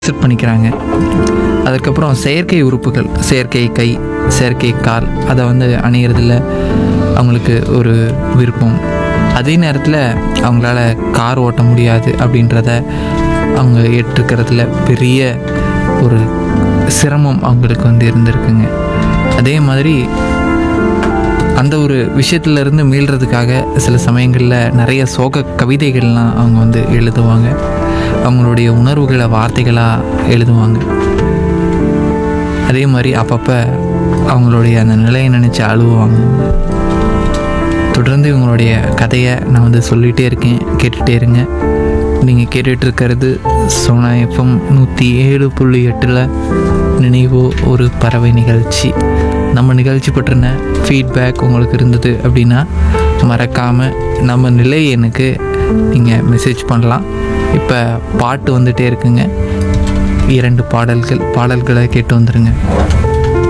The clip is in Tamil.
செட் பண்ணிக்கிறாங்க அதுக்கப்புறம் செயற்கை உறுப்புகள் செயற்கை கை செயற்கை கால் அதை வந்து அணியறதுல அவங்களுக்கு ஒரு விருப்பம் அதே நேரத்தில் அவங்களால கார் ஓட்ட முடியாது அப்படின்றத அவங்க ஏற்றுக்கிறதுல பெரிய ஒரு சிரமம் அவங்களுக்கு வந்து இருந்திருக்குங்க அதே மாதிரி அந்த ஒரு விஷயத்துல இருந்து மீள்றதுக்காக சில சமயங்களில் நிறைய சோக கவிதைகள்லாம் அவங்க வந்து எழுதுவாங்க அவங்களுடைய உணர்வுகளை வார்த்தைகளாக எழுதுவாங்க அதே மாதிரி அப்பப்போ அவங்களுடைய அந்த நிலையை நினச்சி அழுவாங்க தொடர்ந்து இவங்களுடைய கதையை நான் வந்து சொல்லிகிட்டே இருக்கேன் கேட்டுகிட்டே இருங்க நீங்கள் கேட்டுட்டு இருக்கிறது சோனா எஃப்எம் நூற்றி ஏழு புள்ளி எட்டில் நினைவோ ஒரு பறவை நிகழ்ச்சி நம்ம நிகழ்ச்சி பற்றின ஃபீட்பேக் உங்களுக்கு இருந்தது அப்படின்னா மறக்காமல் நம்ம நிலை எனக்கு நீங்கள் மெசேஜ் பண்ணலாம் இப்போ பாட்டு வந்துட்டே இருக்குங்க இரண்டு பாடல்கள் பாடல்களை கேட்டு வந்துடுங்க